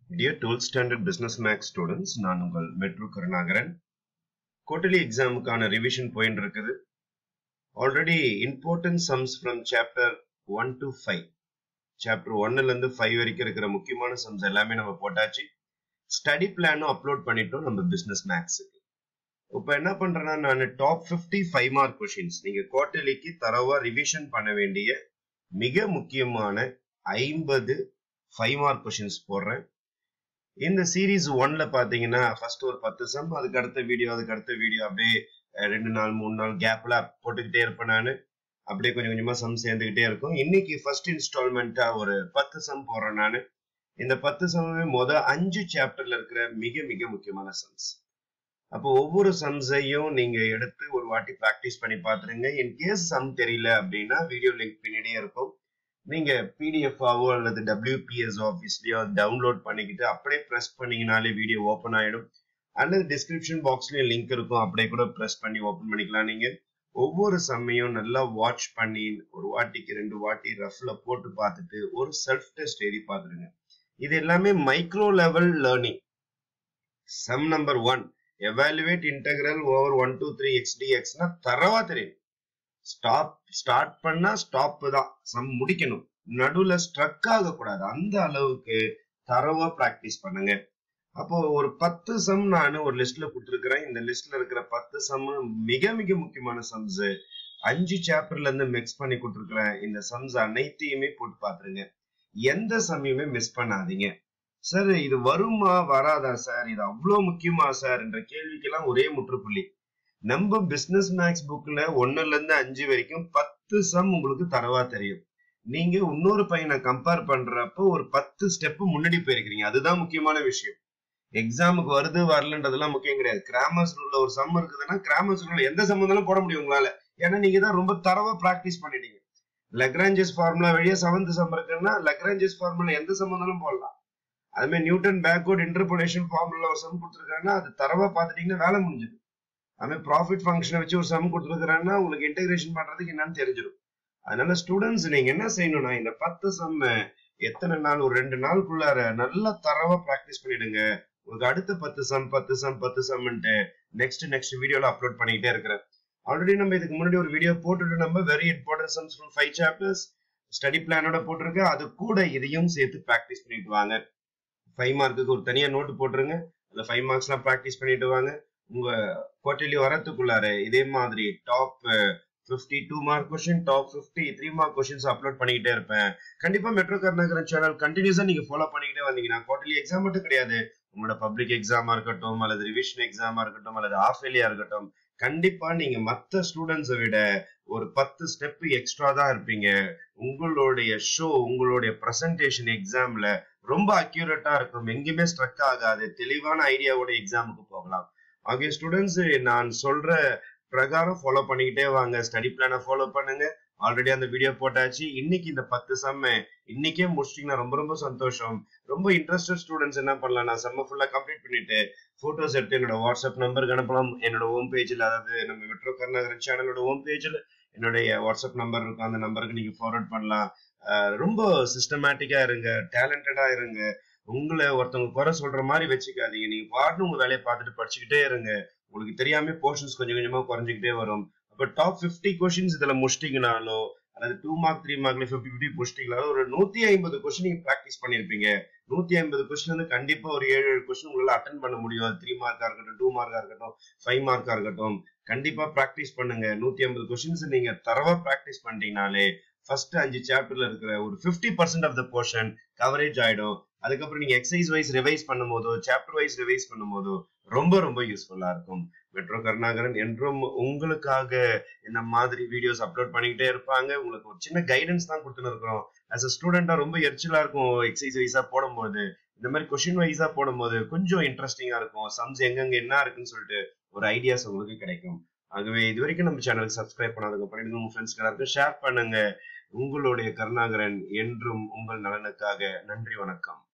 Dear 12th Standard Business Max students, நான் உங்கள் metro Karunakaran quarterly எக்ஸாமுக்கான ரிவிஷன் போயிட்டு இருக்குது already important sums from chapter one to five chapter ஒன்னுல இருந்து ஃபைவ் வரைக்கும் இருக்கிற முக்கியமான சம்ஸ் எல்லாமே நம்ம போட்டாச்சு ஸ்டடி பிளானும் அப்லோட் பண்ணிட்டோம் நம்ம பிசினஸ் மேக்ஸுக்கு இப்போ என்ன பண்றேன்னா நான் top fifty five mark questions நீங்க குவார்டர்லிக்கு தரவா ரிவிஷன் பண்ண வேண்டிய மிக முக்கியமான ஐம்பது ஃபைவ் மார்க் கொஷின்ஸ் போடுறேன் இந்த சீரீஸ் ஒன்ல பாத்தீங்கன்னா ஃபர்ஸ்ட் ஒரு பத்து சம் அதுக்கு அடுத்த வீடியோ அதுக்கு அடுத்த வீடியோ அப்படியே அஹ், ரெண்டு நாள் மூணு நாள் கேப்ல போட்டுக்கிட்டே இருப்பேன் நான் அப்படியே கொஞ்சம் கொஞ்சமா சம் சேர்ந்துகிட்டே இருக்கும் இன்னைக்கு ஃபர்ஸ்ட் இன்ஸ்டால்மெண்ட்டா ஒரு பத்து சம் போடுறேன் நான் இந்த பத்து சம்மே முத அஞ்சு சாப்டர்ல இருக்கிற மிக மிக முக்கியமான சம்ஸ் அப்போ ஒவ்வொரு சம்ஸையும் நீங்க எடுத்து ஒரு வாட்டி ப்ராக்டிஸ் பண்ணி பாத்துருங்க இன் கேஸ் சம் தெரியல அப்படின்னா வீடியோ லிங்க் பின்னாடியே இருக்கும் நீங்க பிடிஎஃப் ஆவோ அல்லது டபிள்யூபிஎஸ் ஆஃபீஸ்லயோ டவுன்லோட் பண்ணிக்கிட்டு அப்படியே ப்ரெஸ் பண்ணீங்கனாலே வீடியோ ஓப்பன் ஆயிடும் அல்லது டிஸ்கிரிப்ஷன் பாக்ஸ்லயும் லிங்க் இருக்கும் அப்படியே கூட ப்ரெஸ் பண்ணி ஓப்பன் பண்ணிக்கலாம் நீங்க ஒவ்வொரு சம்மையும் நல்லா வாட்ச் பண்ணி ஒரு வாட்டிக்கு ரெண்டு வாட்டி ரஃப்ல போட்டு பார்த்துட்டு ஒரு செல்ஃப் டெஸ்ட் எழுதி பார்த்துருங்க இது எல்லாமே micro level learning sum number one evaluate integral over one two three x டிஎக்ஸ்னா தரவா தெரியும் ஸ்டாப் ஸ்டார்ட் பண்ணா ஸ்டாப் தான் சம் முடிக்கணும் நடுவுல ஸ்ட்ரக் ஆக கூடாது அந்த அளவுக்கு தரவா பிராக்டிஸ் பண்ணுங்க அப்போ ஒரு பத்து சம் நான் ஒரு லிஸ்ட்ல கொடுத்துருக்கிறேன் இந்த லிஸ்ட்ல இருக்கிற பத்து சம் மிக மிக முக்கியமான சம்ஸ் அஞ்சு சாப்டர்ல இருந்து மிக்ஸ் பண்ணி கொடுத்துருக்கிறேன் இந்த சம்ஸ் அனைத்தையுமே போட்டு பாத்துருங்க எந்த சமயமே மிஸ் பண்ணாதீங்க சார் இது வருமா வராதா சார் இது அவ்வளவு முக்கியமா சார் என்ற கேள்விக்கெல்லாம் ஒரே முற்றுப்புள்ளி நம்ம பிசினஸ் மேக்ஸ் புக்ல ஒண்ணுல இருந்து அஞ்சு வரைக்கும் பத்து சம் உங்களுக்கு தரவா தெரியும் நீங்க இன்னொரு பையனை கம்பேர் பண்றப்போ ஒரு பத்து ஸ்டெப் முன்னாடி போயிருக்கிறீங்க அதுதான் முக்கியமான விஷயம் எக்ஸாமுக்கு வருது வரலன்றதெல்லாம் முக்கியம் கிடையாது கிராமர்ஸ் ரூல்ல ஒரு சம் இருக்குதுன்னா கிராமர்ஸ் ரூல்ல எந்த சம் இருந்தாலும் போட முடியும் உங்களால ஏன்னா நீங்க தான் ரொம்ப தரவா பிராக்டிஸ் பண்ணிட்டீங்க லக்ராஞ்சஸ் ஃபார்முலா வழியா செவன்த் சம் இருக்குன்னா லக்ராஞ்சஸ் ஃபார்முலா எந்த சம் இருந்தாலும் போடலாம் அதுமாதிரி நியூட்டன் பேக்வர்ட் இன்டர்போலேஷன் ஃபார்முலா ஒரு சம் கொடுத்துருக்காங்கன்னா அது தரவா பார்த்துட்டீங்கன்னா வேலை முடிஞ்சது அதுமாதிரி ப்ராஃபிட் ஃபங்க்ஷனை வச்சு ஒரு சம் கொடுத்துருக்காங்கன்னா உங்களுக்கு இன்டெகிரேஷன் பண்றதுக்கு என்னன்னு தெரிஞ்சிடும் அதனால ஸ்டூடெண்ட்ஸ் நீங்க என்ன செய்யணும்னா இந்த பத்து சம் எத்தனை நாள் ஒரு ரெண்டு நாளுக்குள்ளார நல்லா தரவா பிராக்டிஸ் பண்ணிடுங்க உங்களுக்கு அடுத்த பத்து சம் பத்து சம் பத்து சம்ன்ட்டு நெக்ஸ்ட் நெக்ஸ்ட் வீடியோல அப்லோட் பண்ணிக்கிட்டே இருக்கிறேன் ஆல்ரெடி நம்ம இதுக்கு முன்னாடி ஒரு வீடியோ போட்டுட்டு நம்ம very important sums from five chapters study பிளானோட போட்டிருக்கேன் அது கூட இதையும் சேர்த்து ப்ராக்டிஸ் பண்ணிட்டு வாங்க ஃபைவ் மார்க்குக்கு ஒரு தனியா நோட்டு போட்டுருங்க அந்த ஃபைவ் மார்க்ஸ்லாம் ப்ராக்டிஸ் பண்ணிட்டு வாங்க உங்க குவார்டர்லி வரத்துக்குள்ளார இதே மாதிரி top fifty two mark question top fifty three mark questions upload பண்ணிக்கிட்டே இருப்பேன் கண்டிப்பா மெட்ரோ கர்நாகரன் சேனல் கண்டினியூஸா நீங்க ஃபாலோ பண்ணிக்கிட்டே வந்தீங்கன்னா குவார்டர்லி எக்ஸாம் மட்டும் கிடையாது உங்களோட பப்ளிக் எக்ஸாமா இருக்கட்டும் அல்லது ரிவிஷன் எக்ஸாமா இருக்கட்டும் அல்லது ஆஃப் இயர்லியா இருக்கட்டும் கண்டிப்பா நீங்க மத்த ஸ்டூடெண்ட்ஸை விட ஒரு பத்து ஸ்டெப் எக்ஸ்ட்ரா தான் இருப்பீங்க உங்களுடைய ஷோ உங்களுடைய பிரசன்டேஷன் எக்ஸாம்ல ரொம்ப அக்யூரேட்டா இருக்கும் எங்கேயுமே ஸ்ட்ரக் ஆகாது தெளிவான ஐடியாவோட எக்ஸாமுக்கு போகலாம் ஆகிய ஸ்டூடெண்ட்ஸ் நான் சொல்ற பிரகாரம் ஃபாலோ பண்ணிக்கிட்டே வாங்க ஸ்டடி பிளானை ஃபாலோ பண்ணுங்க ஆல்ரெடி அந்த வீடியோ போட்டாச்சு இன்னைக்கு இந்த பத்து செம்ம இன்னைக்கே முடிச்சிட்டீங்கன்னா ரொம்ப ரொம்ப சந்தோஷம் ரொம்ப இன்ட்ரெஸ்டட் ஸ்டூடெண்ட்ஸ் என்ன பண்ணலாம் நான் செம்ம ஃபுல்லா கம்ப்ளீட் பண்ணிட்டு போட்டோஸ் எடுத்து என்னோட வாட்ஸ்அப் நம்பருக்கு அனுப்பலாம் என்னோட ஹோம் பேஜ்ல அதாவது நம்ம மெட்ரோ கர்நாகரன் சேனலோட ஹோம் பேஜ்ல என்னுடைய வாட்ஸ்அப் நம்பர் இருக்கும் அந்த நம்பருக்கு நீங்க ஃபார்வர்ட் பண்ணலாம் அஹ் ரொம்ப சிஸ்டமேட்டிக்கா இருங்க டேலண்டடா இருங்க உங்களை ஒருத்தவங்க குறை சொல்ற மாதிரி வச்சுக்காதீங்க நீங்க பாட்டு உங்க வேலையை பார்த்துட்டு படிச்சுக்கிட்டே இருங்க உங்களுக்கு தெரியாம போர்ஷன்ஸ் கொஞ்சம் கொஞ்சமா குறைஞ்சிக்கிட்டே வரும் அப்ப டாப் ஃபிஃப்டி கொஸ்டின்ஸ் இதுல முடிச்சிட்டீங்கனாலோ அல்லது டூ மார்க் த்ரீ மார்க்ல ஃபிஃப்டி ஃபிஃப்டி முடிச்சிட்டீங்கனாலோ ஒரு நூத்தி ஐம்பது கொஸ்டின் நீங்க ப்ராக்டிஸ் பண்ணிருப்பீங்க நூத்தி ஐம்பது கொஸ்டின் வந்து கண்டிப்பா ஒரு ஏழு ஏழு கொஸ்டின் உங்களால அட்டன் பண்ண முடியும் அது த்ரீ மார்க்கா இருக்கட்டும் டூ மார்க்கா இருக்கட்டும் ஃபைவ் மார்க்கா இருக்கட்டும் கண்டிப்பா ப்ராக்டிஸ் பண்ணுங்க நூத்தி ஐம்பது கொஸ்டின்ஸ் நீங்க தரவா ப்ராக்டிஸ் பண்ணிட்டீங்கனாலே ஃபர்ஸ்ட் அஞ்சு சாப்டர்ல இருக்கிற ஒரு fifty percent of the portion coverage ஆயிடும் அதுக்கப்புறம் நீங்க எக்ஸசைஸ் வைஸ் ரிவைஸ் பண்ணும்போதோ சாப்டர் வைஸ் ரிவைஸ் பண்ணும்போதோ ரொம்ப ரொம்ப யூஸ்ஃபுல்லா இருக்கும் மெட்ரோ கருணாகரன் என்றும் உங்களுக்காக இந்த மாதிரி வீடியோஸ் அப்லோட் பண்ணிக்கிட்டே இருப்பாங்க உங்களுக்கு ஒரு சின்ன கைடன்ஸ் தான் கொடுத்துன்னு இருக்கிறோம் ஆஸ் அ ஸ்டூடெண்டா ரொம்ப எரிச்சலா இருக்கும் எக்ஸசைஸ் வைஸா போடும்போது இந்த மாதிரி கொஸ்டின் வைஸா போடும்போது கொஞ்சம் இன்ட்ரெஸ்டிங்கா இருக்கும் சம்ஸ் எங்கெங்க என்ன இருக்குன்னு சொல்லிட்டு ஒரு ஐடியாஸ் உங்களுக்கு கிடைக்கும் ஆகவே இது வரைக்கும் நம்ம சேனலுக்கு சப்ஸ்கிரைப் பண்ணாதுக்கு பண்ணிடுங்க உங்க ஃப்ரெண்ட்ஸ்க்கு எல்லாருக்கும் ஷேர் பண்ணுங்க உங்களுடைய கருணாகரன் என்றும் உங்கள் நலனுக்காக நன்றி வணக்கம்